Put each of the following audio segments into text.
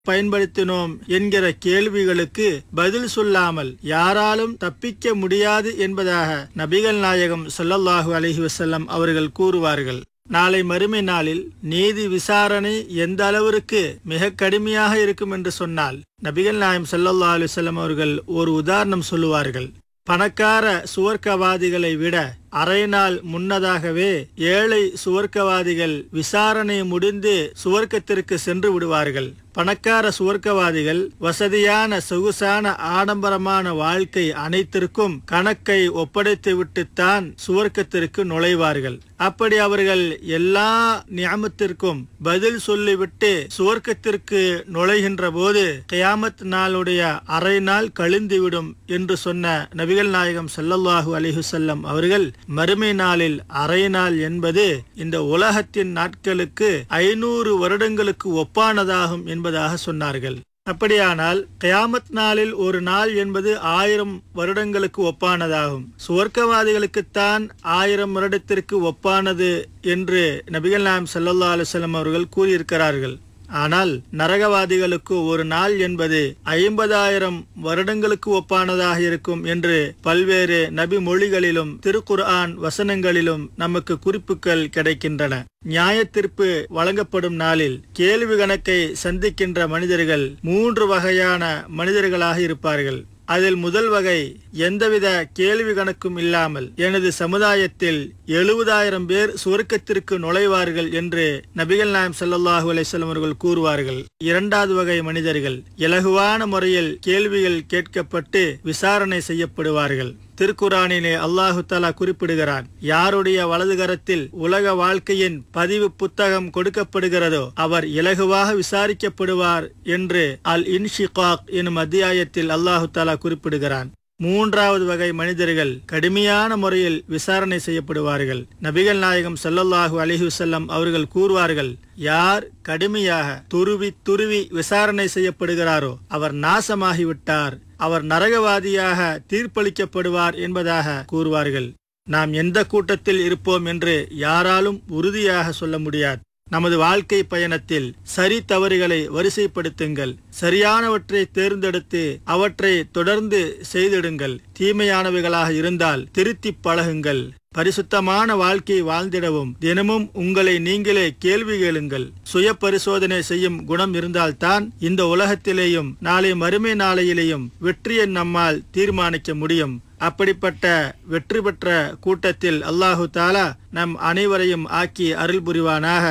பயன்படுத்தினோம் என்கிற கேள்விகளுக்கு பதில் சொல்லாமல் யாராலும் தப்பிக்க முடியாது என்பதாக நபிகள் நாயகம் ஸல்லல்லாஹு அலைஹி வஸல்லம் அவர்கள் கூறுவார்கள் நாளை மறுமை நாளில் நீதி விசாரணை எந்த அளவிற்கு மிக கடுமையாக இருக்கும் என்று சொன்னால் நபிகள் நாயம் ஸல்லல்லாஹு அலைஹி வஸல்லம் அவர்கள் ஒரு உதாரணம் சொல்லுவார்கள் பணக்கார சுவர்க்கவாதிகளை விட அரை நாள் முன்னதாகவே ஏழை சுவர்க்கவாதிகள் விசாரணை முடிந்து சுவர்க்கத்திற்கு சென்று விடுவார்கள் பணக்கார சுவர்க்கவாதிகள் வசதியான சொகுசான ஆடம்பரமான வாழ்க்கை அனைத்திற்கும் கணக்கை ஒப்படைத்து விட்டுத்தான் சுவர்க்கத்திற்கு நுழைவார்கள் அப்படி அவர்கள் எல்லா நியமத்திற்கும் பதில் சொல்லிவிட்டு சுவர்க்கத்திற்கு நுழைகின்ற போது கியாமத் நாளுடைய அரை நாள் கழிந்துவிடும் என்று சொன்ன நபிகள் நாயகம் ஸல்லல்லாஹு அலைஹி வஸல்லம் அவர்கள் மறுமை நாளில் அரை நாள் என்பது இந்த உலகத்தின் நாட்களுக்கு ஐநூறு வருடங்களுக்கு ஒப்பானதாகும் என்பதாக சொன்னார்கள் அப்படியானால் கயாமத் நாளில் ஒரு நாள் என்பது ஆயிரம் வருடங்களுக்கு ஒப்பானதாகும் சுவர்க்கவாதிகளுக்குத்தான் ஆயிரம் வருடத்திற்கு ஒப்பானது என்று நபிகள் நாயம் சல்லல்லா அலுவலம் அவர்கள் கூறியிருக்கிறார்கள் ஆனால் நரகவாதிகளுக்கு ஒரு நாள் என்பது ஐம்பதாயிரம் வருடங்களுக்கு ஒப்பானதாக இருக்கும் என்று பல்வேறு நபி மொழிகளிலும் திருக்குர்ஆன் வசனங்களிலும் நமக்கு குறிப்புகள் கிடைக்கின்றன நியாயத்தீர்ப்பு வழங்கப்படும் நாளில் கேள்வி கணக்கை சந்திக்கின்ற மனிதர்கள் மூன்று வகையான மனிதர்களாக இருப்பார்கள் அதில் முதல் வகை எந்தவித கேள்வி கணக்கும் இல்லாமல் எனது சமுதாயத்தில் எழுபதாயிரம் பேர் சுவர்க்கத்திற்கு நுழைவார்கள் என்று நபிகள் நாயம் ஸல்லல்லாஹு அலைஹி அவர்கள் கூறுவார்கள் இரண்டாவது வகை மனிதர்கள் இலகுவான முறையில் கேள்விகள் கேட்கப்பட்டு விசாரணை செய்யப்படுவார்கள் திருக்குரானிலே அல்லாஹு தாலா குறிப்பிடுகிறான் யாருடைய வலது கரத்தில் உலக வாழ்க்கையின் பதிவு புத்தகம் கொடுக்கப்படுகிறதோ அவர் இலகுவாக விசாரிக்கப்படுவார் என்று அல் இன்ஷிகாக் எனும் அத்தியாயத்தில் அல்லாஹு தாலா குறிப்பிடுகிறான் மூன்றாவது வகை மனிதர்கள் கடுமையான முறையில் விசாரணை செய்யப்படுவார்கள் நபிகள் நாயகம் ஸல்லல்லாஹு அலைஹி வஸல்லம் அவர்கள் கூறுவார்கள் யார் கடுமையாக துருவி துருவி விசாரணை செய்யப்படுகிறாரோ அவர் நாசமாகிவிட்டார் அவர் நரகவாதியாக தீர்ப்பளிக்கப்படுவார் என்பதாக கூறுவார்கள் நாம் எந்த கூட்டத்தில் இருப்போம் என்று யாராலும் உறுதியாக சொல்ல முடியாது நமது வாழ்க்கை பயணத்தில் சரி தவறுகளை வரிசைப்படுத்துங்கள் சரியானவற்றை தேர்ந்தெடுத்து அவற்றை தொடர்ந்து செய்திடுங்கள் தீமையானவைகளாக இருந்தால் திருத்தி பழகுங்கள் பரிசுத்தமான வாழ்க்கை வாழ்ந்திடவும் தினமும் உங்களை நீங்களே கேள்வி கேளுங்கள் சுய பரிசோதனை செய்யும் குணம் இருந்தால்தான் இந்த உலகத்திலேயும் நாளை மறுமை நாளையிலேயும் வெற்றியை நம்மால் தீர்மானிக்க முடியும் அப்படிப்பட்ட வெற்றி பெற்ற கூட்டத்தில் அல்லாஹு தாலா நம் அனைவரையும் ஆக்கி அருள் புரிவானாக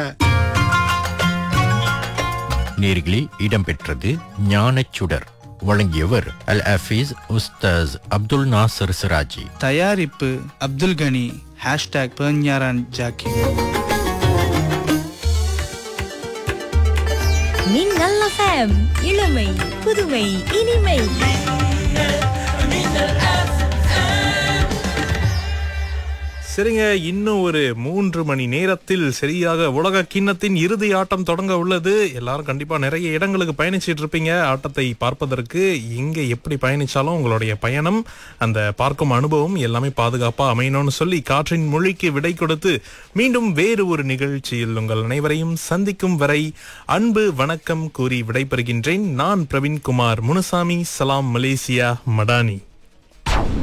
நேர்களில் இடம்பெற்றது ஞானச் சுடர் வழங்கியவர் அல் ஹஃபீஸ் உஸ்தாஸ் அப்துல் நாசர் சிராஜி தயாரிப்பு அப்துல் கனி ஹேஷ்டாக் பெர்ஞாரான் ஜாக்கி மின்னல் எஃப்எம் இளமை புதுமை இனிமை சரிங்க இன்னும் ஒரு மூன்று மணி நேரத்தில் சரியாக உலக கிண்ணத்தின் இறுதி ஆட்டம் தொடங்க உள்ளது எல்லாரும் கண்டிப்பா நிறைய இடங்களுக்கு பயணிச்சிட்டு இருப்பீங்க ஆட்டத்தை பார்ப்பதற்கு எங்க எப்படி பயணிச்சாலும் உங்களுடைய பயணம் அந்த பார்க்கும் அனுபவம் எல்லாமே பாதுகாப்பா அமையணும்னு சொல்லி காற்றின் மொழிக்கு விடை கொடுத்து மீண்டும் வேறு ஒரு நிகழ்ச்சியில் உங்கள் அனைவரையும் சந்திக்கும் வரை அன்பு வணக்கம் கூறி விடைபெறுகின்றேன் நான் பிரவீன்குமார் முனுசாமி சலாம் மலேசியா மடானி